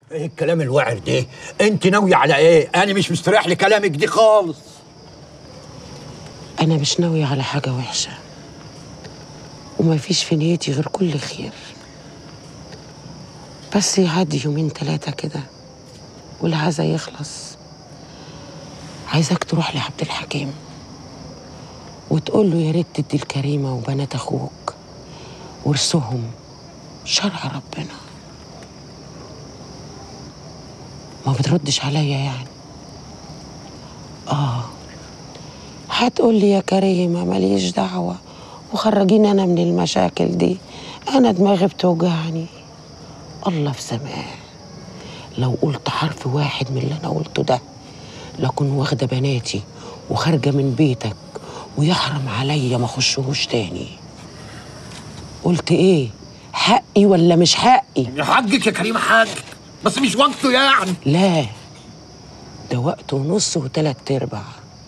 ايه الكلام الوعر ده انت ناوية على ايه انا مش مستريح لكلامك دي خالص أنا مش ناوية على حاجة وحشة وما فيش في نيتي غير كل خير بس يعدي يومين تلاتة كده والعزا يخلص عايزك تروح لعبد الحكيم وتقول له يا ريت تدي الكريمة وبنات أخوك ورثهم شرع ربنا ما بتردش عليا يعني اه هتقول لي يا كريمة ماليش دعوة وخرجيني أنا من المشاكل دي أنا دماغي بتوجعني الله في سماه لو قلت حرف واحد من اللي أنا قلته ده لكن واخدة بناتي وخارجة من بيتك ويحرم عليا ما اخشهوش تاني قلت ايه حقي ولا مش حقي حقك يا كريم حقك بس مش وقته يعني لا ده وقت ونص وتلات ارباع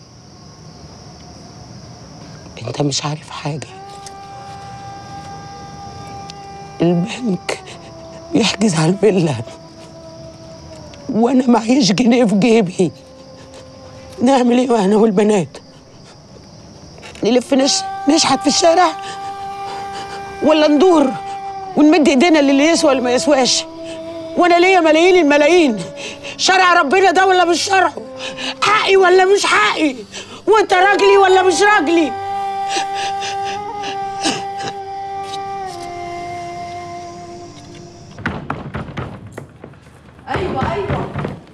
انت مش عارف حاجة البنك يحجز على الفيلا وانا معيش جنيه في جيبي نعمل ايه انا والبنات نلف نش نشحت في الشارع ولا ندور ونمد ايدينا للي يسوى اللي ما يسواش وانا ليا ملايين الملايين شرع ربنا ده ولا مش شرعه حقي ولا مش حقي وانت راجلي ولا مش راجلي ايوه ايوه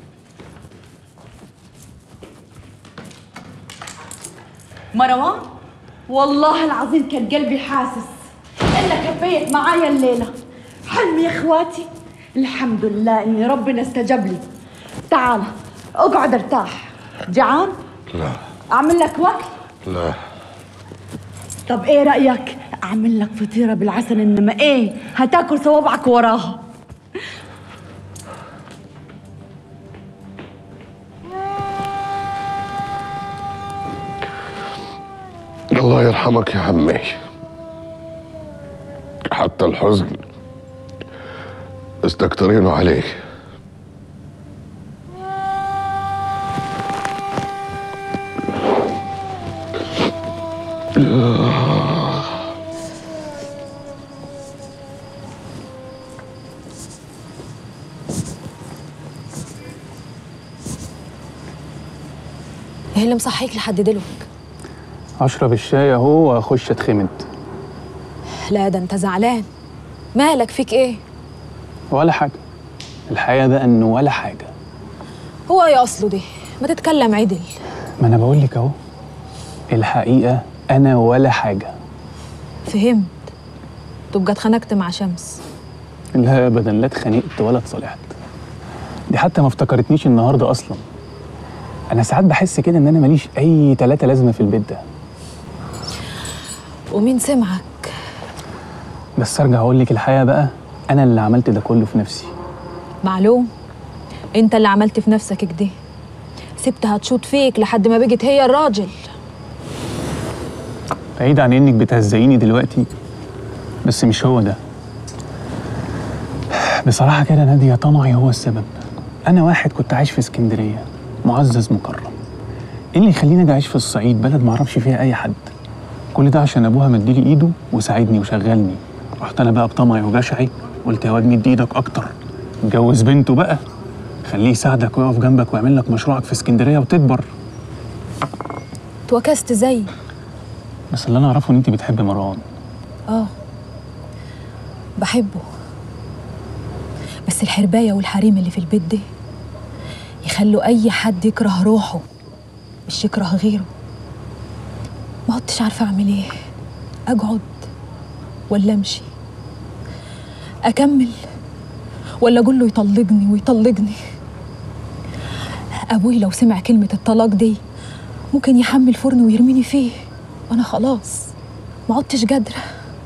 مروان والله العظيم كان قلبي حاسس الا كفيت معايا الليله حلمي يا اخواتي الحمد لله ان ربنا استجاب لي تعال اقعد ارتاح جعان لا اعمل لك وكل لا طب ايه رايك اعمل لك فطيره بالعسل انما ايه هتاكل صوابعك وراها الله يرحمك يا عمي حتى الحزن استكترينه عليك ايه اللي مصحيك لحد دلوقتي اشرب الشاي اهو واخش اتخمد لا ده انت زعلان مالك فيك ايه ولا حاجه الحقيقه بقى انه ولا حاجه هو ايه اصله دي ما تتكلم عدل ما انا بقول لك اهو الحقيقه انا ولا حاجه فهمت تبقى اتخانقت مع شمس لا ابدا لا اتخانقت ولا اتصالحت دي حتى ما افتكرتنيش النهارده اصلا انا ساعات بحس كده ان انا ماليش اي تلاتة لازمه في البيت ده ومين سمعك بس ارجع اقول لك الحقيقه بقى انا اللي عملت ده كله في نفسي معلوم انت اللي عملت في نفسك كده سبتها تشوط فيك لحد ما بقت هي الراجل بعيد عن انك بتهزقيني دلوقتي بس مش هو ده بصراحة كده نادية طمعي هو السبب أنا واحد كنت عايش في اسكندرية معزز مكرم إيه اللي يخليني أجي أعيش في الصعيد بلد معرفش فيها أي حد كل ده عشان أبوها مديلي إيده وساعدني وشغلني رحت أنا بقى بطمعي وجشعي قلت يا واد مد إيدك أكتر اتجوز بنته بقى خليه يساعدك ويقف جنبك ويعمل لك مشروعك في اسكندرية وتكبر توكست زي بس اللي أنا أعرفه إن أنت بتحب مروان اه بحبه بس الحرباية والحريم اللي في البيت ده يخلوا أي حد يكره روحه مش يكره غيره ما عدتش عارفة أعمل إيه أقعد ولا أمشي أكمل ولا أقول له يطلقني ويطلقني أبوي لو سمع كلمة الطلاق دي ممكن يحمل فرن ويرميني فيه وأنا خلاص ما عدتش قادرة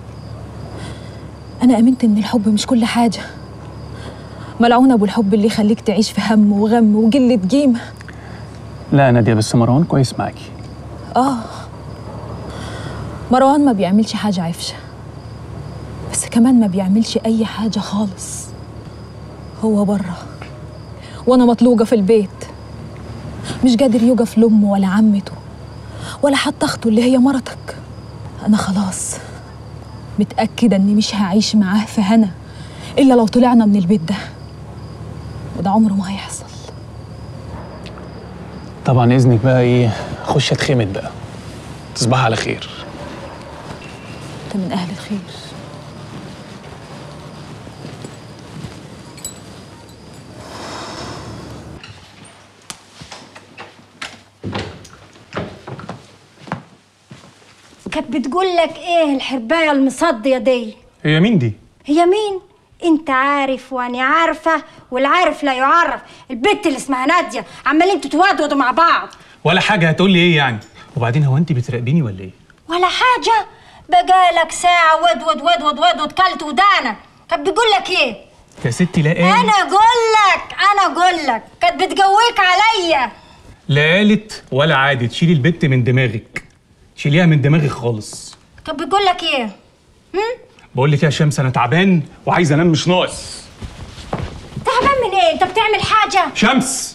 أنا آمنت إن الحب مش كل حاجة ملعون أبو الحب اللي يخليك تعيش في هم وغم وقلة قيمة لا يا نادية بس مروان كويس معاكي آه مروان ما بيعملش حاجة عفشة بس كمان ما بيعملش أي حاجة خالص هو بره وانا مطلوقه في البيت مش قادر يوقف لامه ولا عمته ولا حتى اخته اللي هي مرتك انا خلاص متاكده اني مش هعيش معاه في هنا الا لو طلعنا من البيت ده وده عمره ما هيحصل طبعا اذنك بقى ايه خش اتخمد بقى تصبح على خير انت من اهل الخير كانت بتقول لك ايه الحربايه المصديه دي هي مين دي هي مين انت عارف وانا عارفه والعارف لا يعرف البت اللي اسمها ناديه عمالين تتوادودوا مع بعض ولا حاجه هتقول لي ايه يعني وبعدين هو انت بتراقبيني ولا ايه ولا حاجه بقالك ساعه ودود ودود ودود كلت ودانك كانت بتقول لك ايه يا ستي لا ايه انا اقول لك انا اقول لك كانت بتقويك عليا لا قالت ولا عادت شيلي البت من دماغك شيليها من دماغك خالص كانت بتقول لك ايه هم بقول لك يا شمس انا تعبان وعايز انام مش ناقص تعبان من ايه انت بتعمل حاجه شمس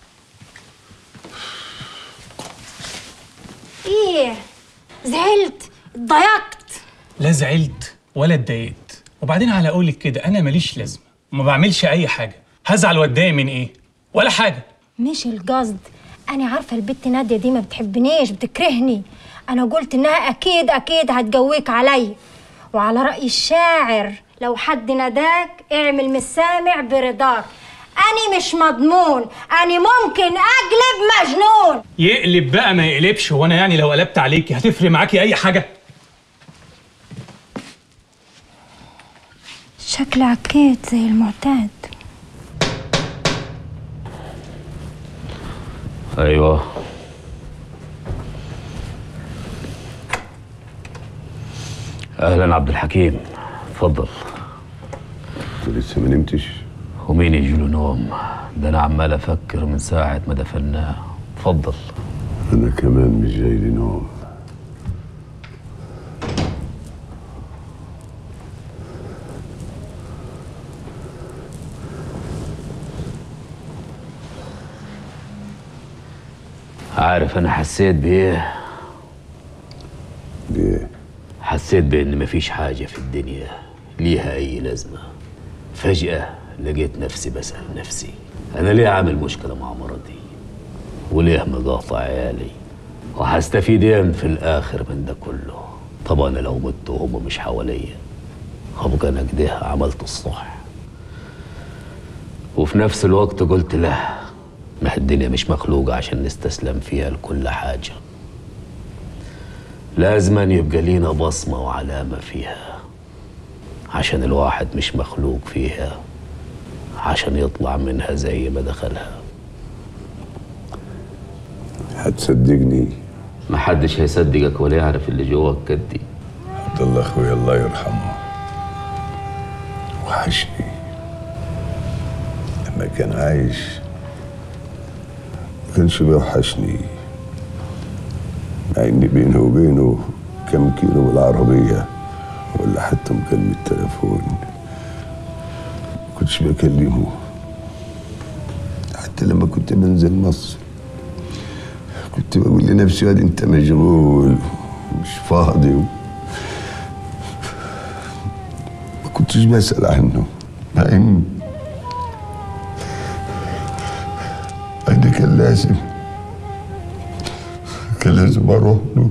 ايه زعلت اتضايقت لا زعلت ولا اتضايقت وبعدين على قولك كده انا ماليش لازمه وما بعملش اي حاجه هزعل واتضايق من ايه ولا حاجه مش القصد انا عارفه البت ناديه دي ما بتحبنيش بتكرهني انا قلت انها اكيد اكيد هتجويك علي وعلى راي الشاعر لو حد ناداك اعمل مش سامع برضاك اني مش مضمون اني ممكن اقلب مجنون يقلب بقى ما يقلبش هو انا يعني لو قلبت عليكي هتفرق معاكي اي حاجه شكلي عكيت زي المعتاد ايوه اهلا عبد الحكيم اتفضل انت لسه ما نمتش ومين يجي له نوم ده انا عمال افكر من ساعه ما دفناه اتفضل انا كمان مش جاي لي نوم عارف انا حسيت بايه ليه حسيت بان مفيش حاجه في الدنيا ليها اي لازمه فجاه لقيت نفسي بسال نفسي انا ليه عامل مشكله مع مرضي وليه مقاطع عيالي وهستفيد ايه في الاخر من ده كله طبعا لو مت وهم مش حواليا هبقى انا كده عملت الصح وفي نفس الوقت قلت لا ما الدنيا مش مخلوقة عشان نستسلم فيها لكل حاجة لازما يبقى لينا بصمة وعلامة فيها عشان الواحد مش مخلوق فيها عشان يطلع منها زي ما دخلها هتصدقني محدش هيصدقك ولا يعرف اللي جواك كدي عبد الله اخويا الله يرحمه وحشني لما كان عايش ما كانش بيوحشني مع ان بينه وبينه كم كيلو بالعربية ولا حتى مكالمة تليفون ما كنتش بكلمه حتى لما كنت بنزل مصر كنت بقول لنفسي واد انت مشغول مش فاضي و... ما كنتش بسأل عنه مع ان انا كان لازم كان لازم اروح له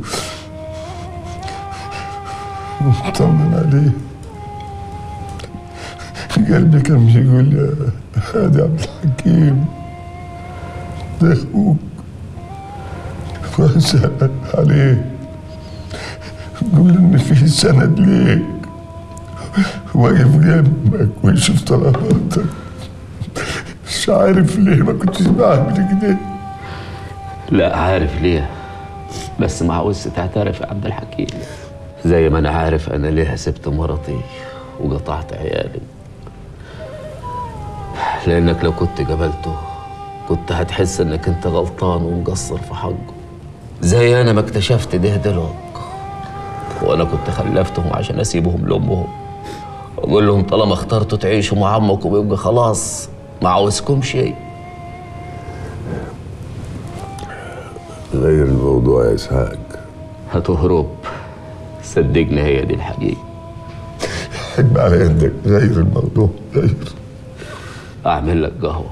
واطمن عليه قلبي كان بيقول لي يا هادي عبد الحكيم ده اخوك واسأل عليه قول ان في سند ليك واقف جنبك ويشوف طلباتك مش عارف ليه ما كنتش بعمل كده لا عارف ليه بس ما عاوز تعترف يا عبد الحكيم زي ما انا عارف انا ليه سبت مرتي وقطعت عيالي لانك لو كنت قبلته كنت هتحس انك انت غلطان ومقصر في حقه زي انا ما اكتشفت ده دلوقتي وانا كنت خلفتهم عشان اسيبهم لامهم واقول لهم طالما اخترتوا تعيشوا مع عمكم يبقى خلاص ما عاوزكم شيء الموضوع يا اسحاق هتهرب صدقني هي دي الحقيقة حب على يدك غير الموضوع غير أعمل لك قهوة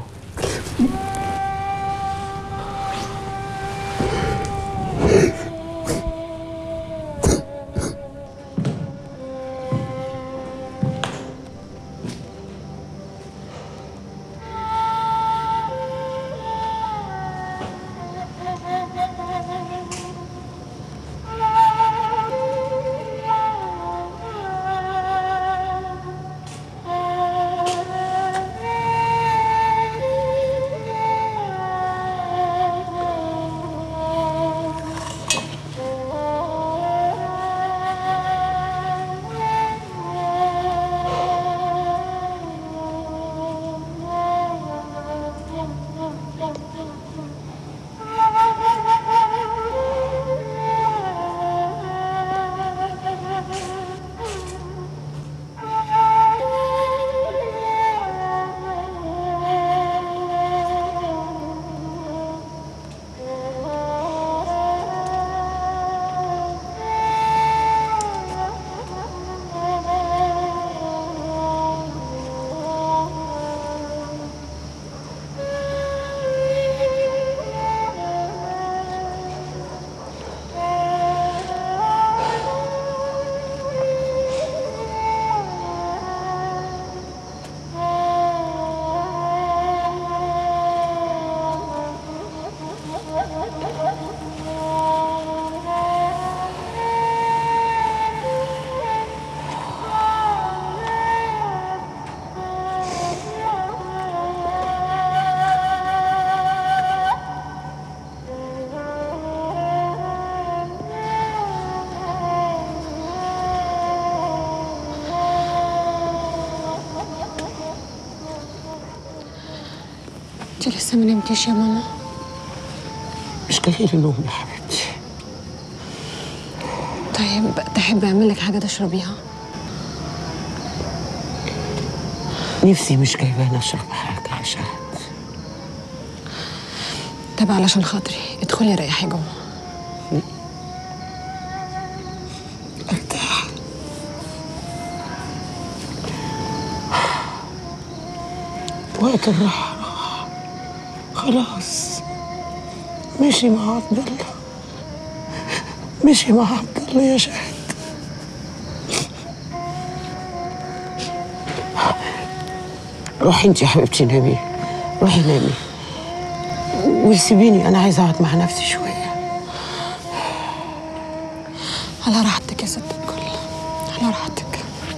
انت لسه ما نمتيش يا ماما مش جاي لي نوم يا حبيبتي طيب تحبي اعمل لك حاجه تشربيها نفسي مش جايباني اشرب حاجه يا شهد طب علشان خاطري ادخلي ريحي جوه ارتاح وقت الراحه راح خلاص مشي مع عبد الله مشي مع عبد الله يا شهد روحي انت يا حبيبتي نامي روحي نامي وسيبيني انا عايزه اقعد مع نفسي شويه على راحتك يا ست الكل على راحتك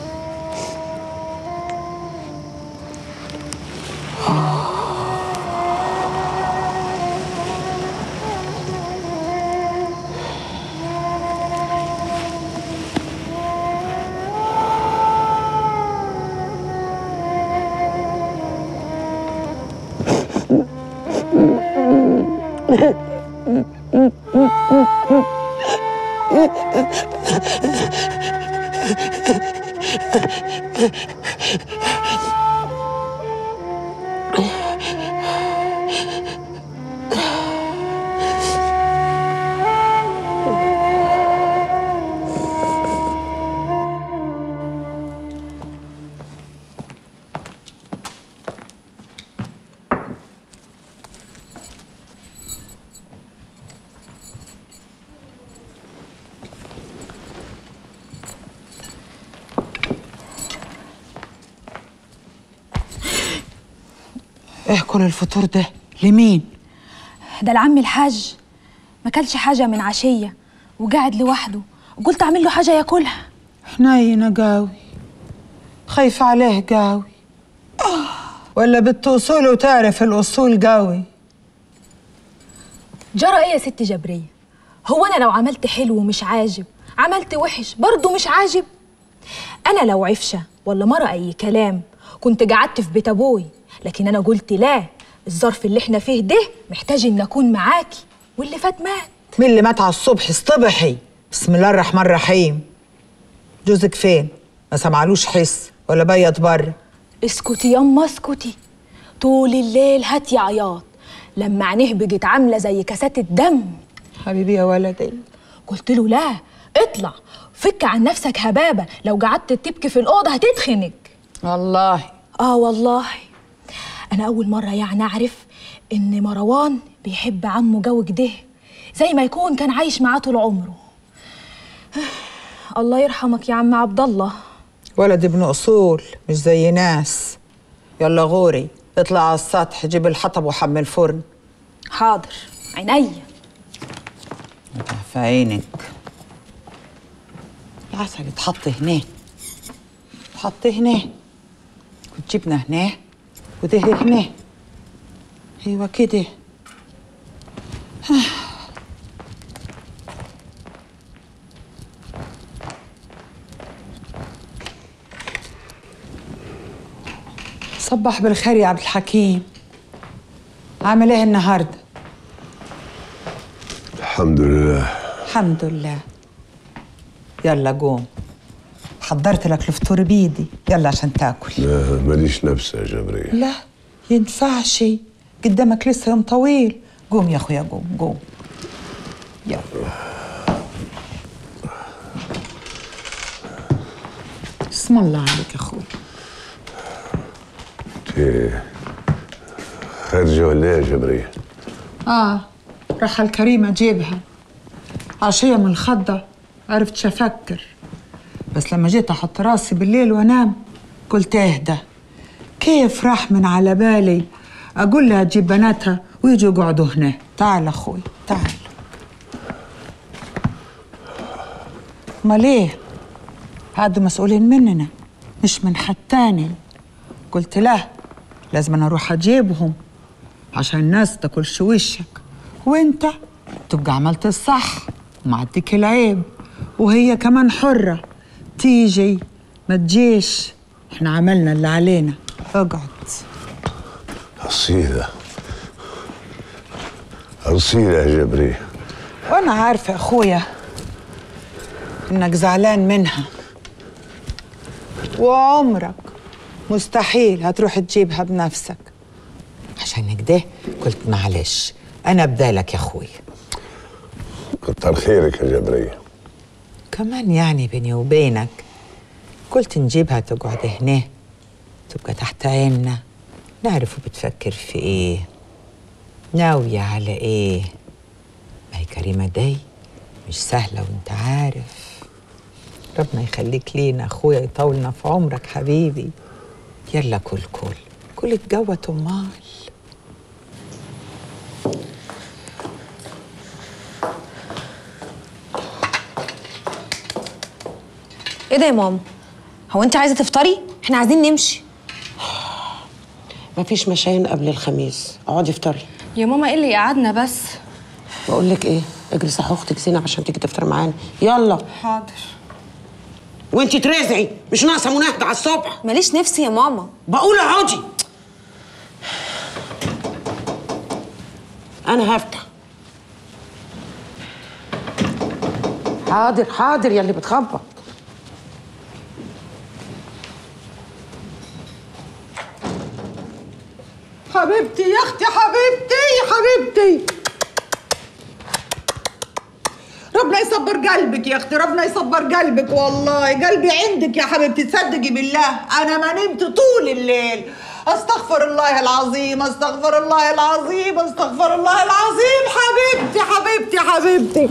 ايه كل الفطور ده لمين ده العم الحاج ما كلش حاجة من عشية وقاعد لوحده وقلت أعمل له حاجة ياكلها حنينة قاوي خايفة عليه قاوي ولا بنت أصول وتعرف الأصول قاوي جرى إيه يا ست جبرية هو أنا لو عملت حلو ومش عاجب عملت وحش برضه مش عاجب أنا لو عفشة ولا مرة أي كلام كنت قعدت في بيت أبوي لكن أنا قلت لا الظرف اللي احنا فيه ده محتاج إن أكون معاكي واللي فات مات مين اللي مات على الصبح اصطبحي بسم الله الرحمن الرحيم جوزك فين ما سمعلوش حس ولا بيت بره اسكتي ياما اسكتي طول الليل هاتي عياط لما عينيه بقت عاملة زي كاسات الدم حبيبي يا ولدي قلت له لا اطلع فك عن نفسك هبابه لو قعدت تبكي في الاوضه هتتخنق والله اه والله انا اول مره يعني اعرف ان مروان بيحب عمه جو كده زي ما يكون كان عايش معاه طول عمره الله يرحمك يا عم عبد الله ولد ابن اصول مش زي ناس يلا غوري اطلع على السطح جيب الحطب وحمل الفرن حاضر عينيا في عينك العسل يتحط هنا تحط هنا وتجيبنا هنا وده هنا ايوه كده صبح بالخير يا عبد الحكيم عامل ايه النهارده الحمد لله الحمد لله يلا قوم حضرت لك الفطور بيدي يلا عشان تاكل لا ماليش نفس يا جبرية لا ينفعش قدامك لسه يوم طويل قوم يا اخويا قوم قوم يلا اسم الله عليك يا اخوي انت خارجة ولا ايه يا جبرية؟ اه راح الكريمة جيبها عشية من الخضة عرفت افكر بس لما جيت احط راسي بالليل وانام قلت اهدى كيف راح من على بالي اقول لها تجيب بناتها ويجوا يقعدوا هنا تعال اخوي تعال امال ايه هادوا مسؤولين مننا مش من حد تاني قلت له لازم أنا اروح اجيبهم عشان الناس تاكلش وشك وانت تبقى عملت الصح ومعديك العيب وهي كمان حرة تيجي ما تجيش احنا عملنا اللي علينا اقعد أصيلة أصيلة يا جبرية وانا عارفة يا اخويا انك زعلان منها وعمرك مستحيل هتروح تجيبها بنفسك عشان كده قلت معلش انا بدالك يا اخويا كتر خيرك يا جبرية كمان يعني بيني وبينك قلت نجيبها تقعد هنا تبقى تحت عيننا نعرف بتفكر في ايه ناوية على ايه ما هي كريمة دي مش سهلة وانت عارف ربنا يخليك لينا اخويا يطولنا في عمرك حبيبي يلا كل كل كل اتجوت امال ايه ده يا ماما هو انت عايزه تفطري احنا عايزين نمشي مفيش مشاين قبل الخميس اقعدي افطري يا ماما ايه اللي قعدنا بس بقول لك ايه اجري صح اختك زينه عشان تيجي تفطر معانا يلا حاضر وانت ترزعي مش ناقصه مناهده على الصبح ماليش نفسي يا ماما بقول اقعدي انا هفتح حاضر حاضر يا اللي بتخبط حبيبتي يا اختي حبيبتي حبيبتي ربنا يصبر قلبك يا اختي ربنا يصبر قلبك والله قلبي عندك يا حبيبتي تصدقي بالله انا ما نمت طول الليل استغفر الله العظيم استغفر الله العظيم استغفر الله العظيم حبيبتي حبيبتي حبيبتي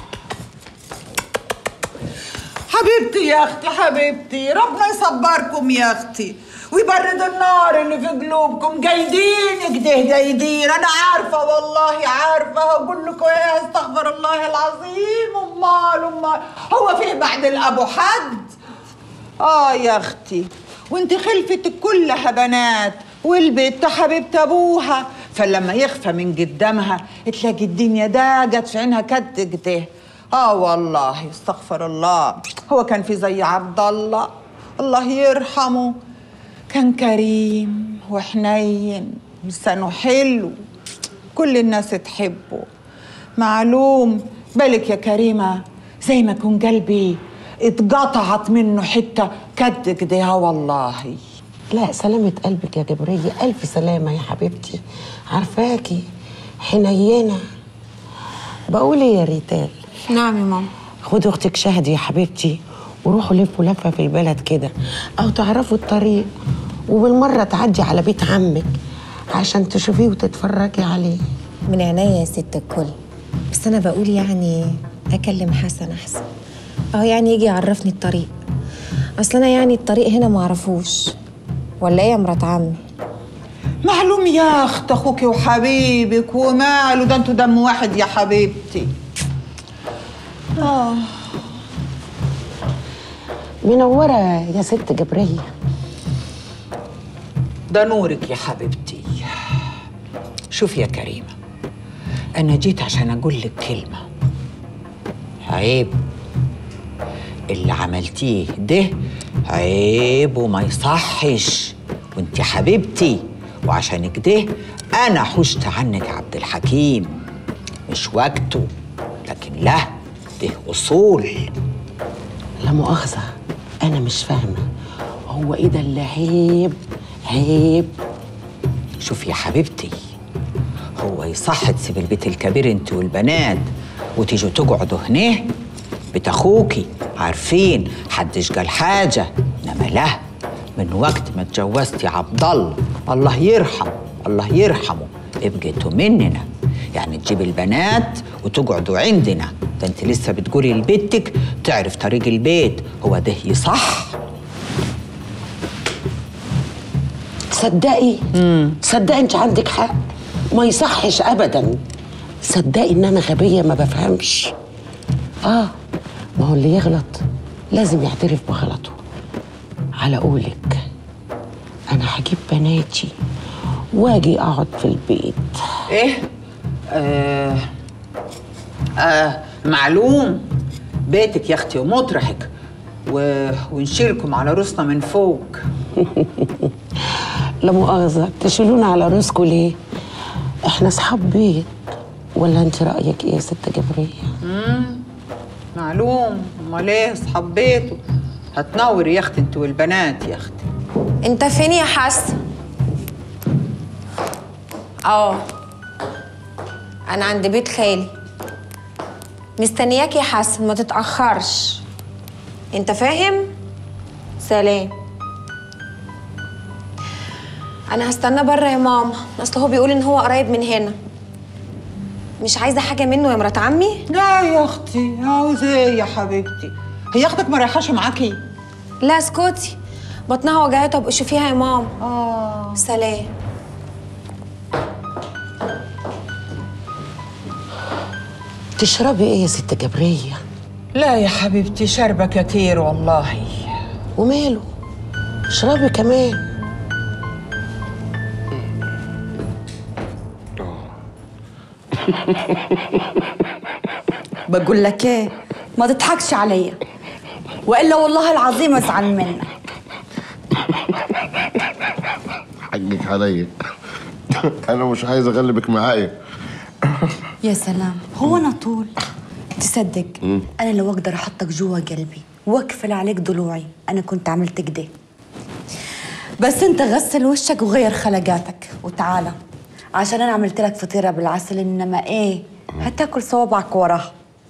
حبيبتي يا اختي حبيبتي ربنا يصبركم يا اختي ويبرد النار اللي في قلوبكم جايدين كده جايدين انا عارفه والله عارفه هقول لكم ايه استغفر الله العظيم امال امال هو في بعد الابو حد اه يا اختي وانت خلفتك كلها بنات والبنت حبيبه ابوها فلما يخفى من قدامها تلاقي الدنيا داقت في عينها كد كده اه والله استغفر الله هو كان في زي عبد الله الله يرحمه كان كريم وحنين لسانه حلو كل الناس تحبه معلوم بالك يا كريمة زي ما يكون قلبي اتقطعت منه حتة كد كده والله لا سلامة قلبك يا جبرية ألف سلامة يا حبيبتي عارفاكي حنينة بقول ايه يا ريتال نعم يا ماما خدي اختك شهد يا حبيبتي وروحوا لفوا لفه في البلد كده او تعرفوا الطريق وبالمره تعدي على بيت عمك عشان تشوفيه وتتفرجي عليه من عينيا يا ست الكل بس انا بقول يعني اكلم حسن احسن اهو يعني يجي يعرفني الطريق اصل انا يعني الطريق هنا معرفوش ولا ايه يا مرات عمي معلوم يا اخت اخوك وحبيبك وماله ده انتوا دم واحد يا حبيبتي اه منوره يا ست جبريه ده نورك يا حبيبتي شوف يا كريمة أنا جيت عشان أقول لك كلمة عيب اللي عملتيه ده عيب وما يصحش وانت حبيبتي وعشان كده أنا حشت عنك عبد الحكيم مش وقته لكن لا ده أصول لا مؤاخذه انا مش فاهمه هو ايه ده اللي عيب عيب شوف يا حبيبتي هو يصح تسيب البيت الكبير انت والبنات وتيجوا تقعدوا هنا بيت اخوكي عارفين حدش قال حاجه انما لا من وقت ما اتجوزتي عبد الله الله يرحم الله يرحمه ابقيتوا مننا يعني تجيب البنات وتقعدوا عندنا ده انت لسه بتقولي لبنتك تعرف طريق البيت هو ده يصح صدقي صدقي انت عندك حق ما يصحش ابدا صدقي ان انا غبيه ما بفهمش اه ما هو اللي يغلط لازم يعترف بغلطه على قولك انا هجيب بناتي واجي اقعد في البيت ايه آه آه معلوم بيتك يا اختي ومطرحك و... ونشيلكم على راسنا من فوق لا مؤاخذه تشيلونا على راسكم ليه احنا اصحاب بيت ولا انت رايك ايه يا ست جبريه مم. معلوم امال ايه اصحاب بيته هتنور يا اختي انت والبنات يا اختي انت فين يا حسن اه انا عند بيت خالي مستنياك يا حسن ما تتاخرش انت فاهم سلام انا هستنى بره يا ماما اصل هو بيقول ان هو قريب من هنا مش عايزه حاجه منه يا مرات عمي لا يا اختي عاوزه ايه يا حبيبتي هي اختك ما رايحاش معاكي لا اسكتي بطنها وجعتها ابقي شوفيها يا ماما اه سلام تشربي ايه يا ست جبريه لا يا حبيبتي شربة كتير والله وماله اشربي كمان بقول لك ايه ما تضحكش عليا والا والله العظيم ازعل منك حقك عليا انا مش عايز اغلبك معايا يا سلام هو انا طول تصدق مم. انا لو اقدر احطك جوا قلبي واقفل عليك ضلوعي انا كنت عملت كده بس انت غسل وشك وغير خلقاتك وتعالى عشان انا عملت لك فطيره بالعسل انما ايه هتاكل صوابعك وراها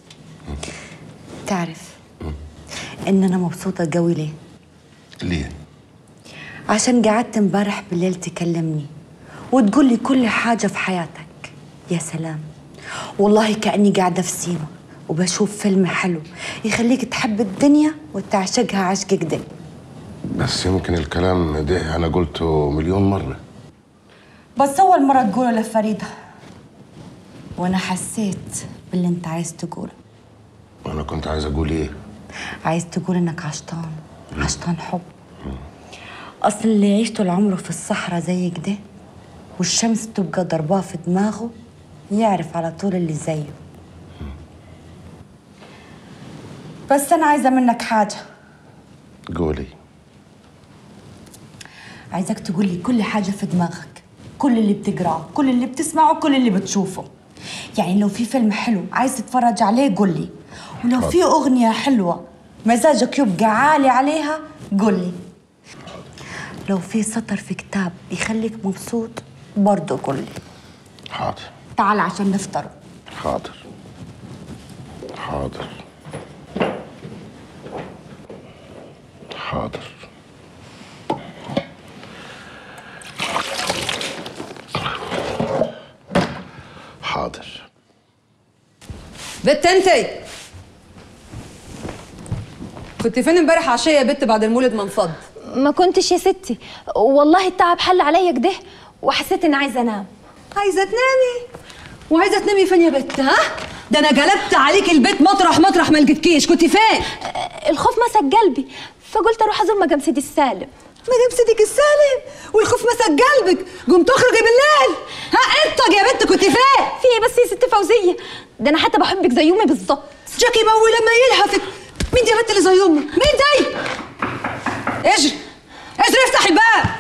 تعرف ان انا مبسوطه قوي ليه ليه عشان قعدت امبارح بالليل تكلمني وتقول لي كل حاجة في حياتك يا سلام والله كأني قاعدة في سيما وبشوف فيلم حلو يخليك تحب الدنيا وتعشقها عشق كده بس يمكن الكلام ده انا قلته مليون مره بس أول مرة تقوله لفريدة وأنا حسيت باللي أنت عايز تقوله وانا كنت عايز اقول ايه عايز تقول إنك عشطان عشطان حب أصل اللي يعيش طول عمره في الصحراء زي كده والشمس تبقى ضرباه في دماغه يعرف على طول اللي زيه بس أنا عايزة منك حاجة قولي عايزك تقول لي كل حاجة في دماغك كل اللي بتقراه كل اللي بتسمعه كل اللي بتشوفه يعني لو في فيلم حلو عايز تتفرج عليه قول لي ولو في أغنية حلوة مزاجك يبقى عالي عليها قول لي لو في سطر في كتاب يخليك مبسوط برضه قول لي حاضر تعال عشان نفطر حاضر حاضر حاضر حاضر بت انتي كنت فين امبارح عشيه يا بت بعد المولد ما انفض ما كنتش يا ستي والله التعب حل عليا كده وحسيت اني عايزه انام عايزه تنامي وعايزه تنامي فين يا بت ها ده انا جلبت عليك البيت مطرح مطرح ما لقيتكيش كنت فين الخوف مسك قلبي فقلت اروح ازور مجام سيدي السالم مدام سيدك السالم والخوف مسك قلبك قوم تخرجي بالليل ها انت يا بنت كنت فين في ايه بس يا ست فوزيه ده انا حتى بحبك زي امي بالظبط جاكي موي لما يلهفك مين دي يا بنت اللي زي امك مين دي اجري اجري افتح الباب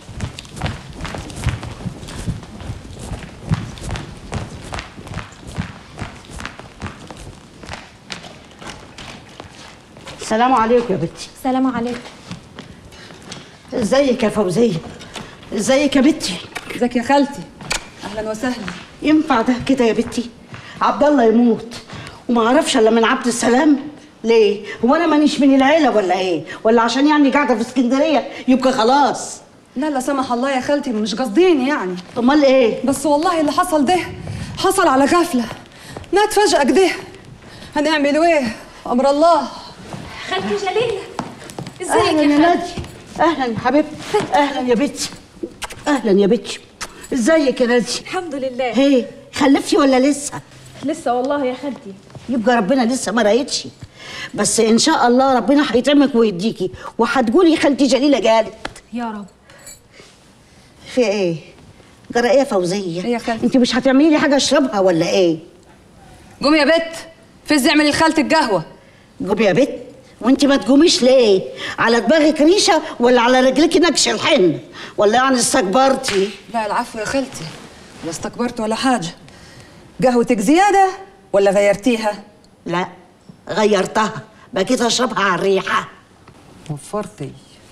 السلام عليكم يا بنتي سلام عليكم ازيك يا فوزيه ازيك يا بنتي ازيك يا خالتي اهلا وسهلا ينفع ده كده يا بنتي عبد الله يموت وما اعرفش الا من عبد السلام ليه هو انا مانيش من العيله ولا ايه ولا عشان يعني قاعده في اسكندريه يبقى خلاص لا لا سمح الله يا خالتي مش قاصدين يعني امال ايه بس والله اللي حصل ده حصل على غفله مات فجأة كده هنعمل ايه امر الله خالتي جليله اهلا يا نادي اهلا يا حبيبتي اهلا يا بنتي اهلا يا بنتي ازيك يا نادي الحمد لله هي خلفتي ولا لسه لسه والله يا خالتي يبقى ربنا لسه ما رايتش بس ان شاء الله ربنا هيطعمك ويديكي وهتقولي خالتي جليله قالت يا رب في ايه جرى ايه يا فوزيه إيه يا خالتي؟ انت مش هتعملي لي حاجه اشربها ولا ايه قومي يا بت فز اعملي لخالتك قهوه قومي يا بت وانت ما تقوميش ليه على دماغك ريشه ولا على رجلك نكش الحن ولا يعني استكبرتي لا العفو يا خالتي لا استكبرت ولا حاجه قهوتك زياده ولا غيرتيها لا غيرتها بقيت اشربها على الريحه وفرتي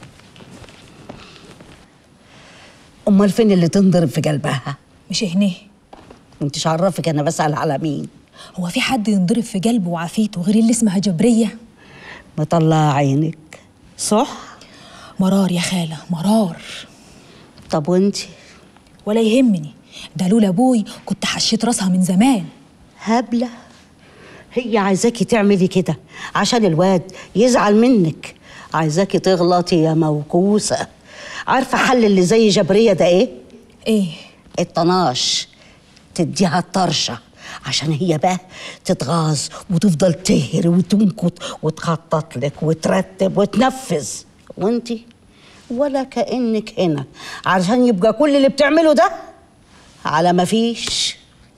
امال فين اللي تنضرب في قلبها مش هنيه انت عرفك انا بسال على مين هو في حد ينضرب في قلبه وعافيته غير اللي اسمها جبريه مطلع عينك صح مرار يا خاله مرار طب وانت ولا يهمني ده لولا ابوي كنت حشيت راسها من زمان هبله هي عايزاكي تعملي كده عشان الواد يزعل منك عايزاكي تغلطي يا موكوسه عارفه حل اللي زي جبريه ده ايه ايه الطناش تديها الطرشه عشان هي بقى تتغاظ وتفضل تهري وتنكت وتخطط لك وترتب وتنفذ وانتي ولا كانك هنا عشان يبقى كل اللي بتعمله ده على ما فيش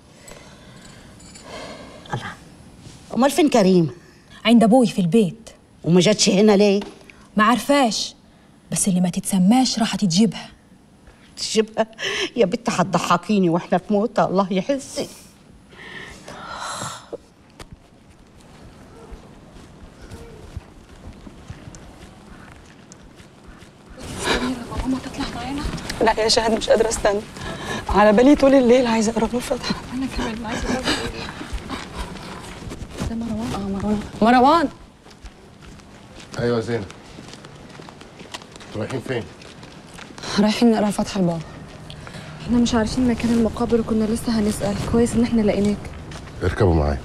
الله امال فين كريم عند ابوي في البيت وما جاتش هنا ليه ما عارفاش بس اللي ما تتسماش راح تجيبها تجيبها يا بنت هتضحكيني واحنا في موتة الله يحسي ماما تطلع معانا لا يا شهد مش قادرة استنى على بالي طول الليل عايزة اقرا له الفاتحة انا كمان عايزه اقول ده مروان اه مروان مروان ايوه زينب رايحين فين؟ رايحين نقرا الفاتحة لبابا احنا مش عارفين مكان المقابر وكنا لسه هنسأل كويس ان احنا لقيناك اركبوا معايا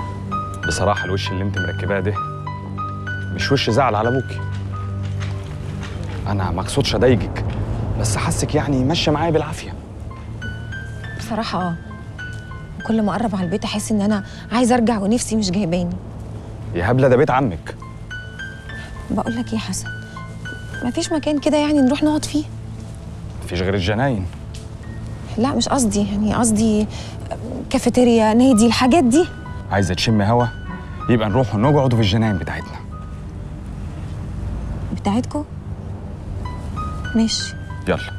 بصراحة الوش اللي انت مركباه ده مش وش زعل على ابوكي انا ما اقصدش اضايقك بس حاسك يعني ماشيه معايا بالعافيه بصراحة اه وكل ما اقرب على البيت احس ان انا عايزه ارجع ونفسي مش جايباني يا هبله ده بيت عمك بقول لك ايه يا حسن مفيش مكان كده يعني نروح نقعد فيه مفيش غير الجناين لا مش قصدي يعني قصدي كافيتيريا نادي الحاجات دي عايزه تشم هوا يبقى نروح نقعد في الجناين بتاعتنا بتاعتكم ماشي يلا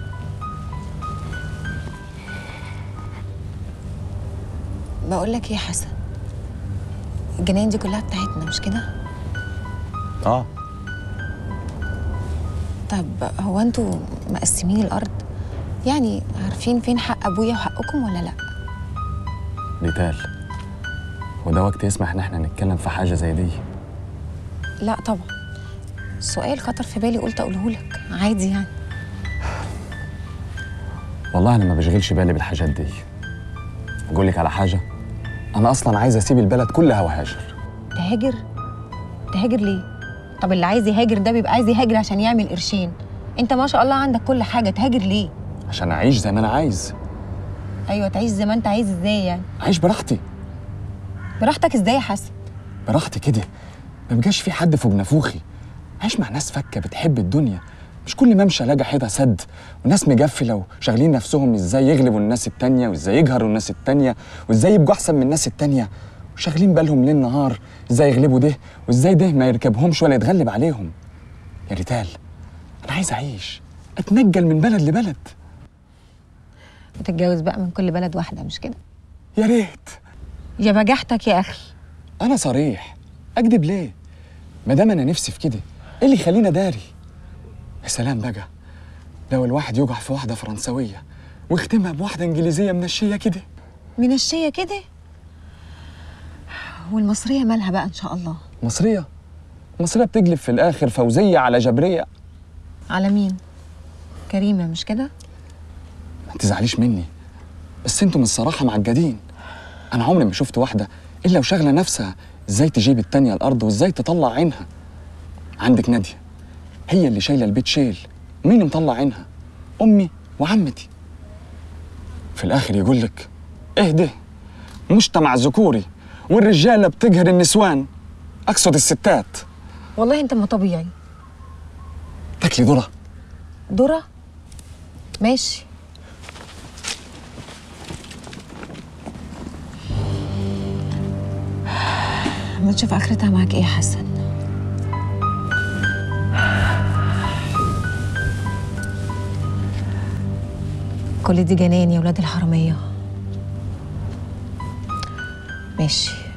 بقول لك ايه يا حسن الجناين دي كلها بتاعتنا مش كده اه طب هو انتوا مقسمين الارض يعني عارفين فين حق ابويا وحقكم ولا لا ليتال وده وقت يسمح ان احنا نتكلم في حاجه زي دي لا طبعا سؤال خطر في بالي قلت اقوله لك عادي يعني والله انا ما بشغلش بالي بالحاجات دي اقول لك على حاجه انا اصلا عايز اسيب البلد كلها وهاجر تهاجر تهاجر ليه طب اللي عايز يهاجر ده بيبقى عايز يهاجر عشان يعمل قرشين انت ما شاء الله عندك كل حاجه تهاجر ليه عشان اعيش زي ما انا عايز ايوه تعيش زي ما انت عايز ازاي يعني اعيش براحتي براحتك ازاي يا حسن براحتي كده ما بقاش في حد فوق نافوخي عايش مع ناس فكه بتحب الدنيا مش كل ما امشي الاقي حيطه سد وناس مجفله وشاغلين نفسهم ازاي يغلبوا الناس التانية وازاي يجهروا الناس التانية وازاي يبقوا احسن من الناس التانية وشاغلين بالهم ليل نهار ازاي يغلبوا ده وازاي ده ما يركبهمش ولا يتغلب عليهم يا ريتال انا عايز اعيش اتنقل من بلد لبلد وتتجوز بقى من كل بلد واحده مش كده يا ريت يا بجحتك يا اخي انا صريح اكذب ليه ما دام انا نفسي في كده ايه اللي يخليني داري يا سلام بقى لو الواحد يقع في واحده فرنسويه ويختمها بواحده انجليزيه منشيه كده منشيه كده والمصريه مالها بقى ان شاء الله مصريه مصريه بتقلب في الاخر فوزيه على جبريه على مين كريمه مش كده ما تزعليش مني بس انتم الصراحه معجدين انا عمري ما شفت واحده الا وشاغله نفسها ازاي تجيب التانية الارض وازاي تطلع عينها عندك ناديه هي اللي شايله البيت شيل مين مطلع عينها امي وعمتي في الاخر يقول لك اهدى مجتمع ذكوري والرجاله بتقهر النسوان اقصد الستات والله انت ما طبيعي تاكلي ذره ذره ماشي ما تشوف اخرتها معاك ايه يا حسن كل دي جنان يا ولاد الحراميه ماشي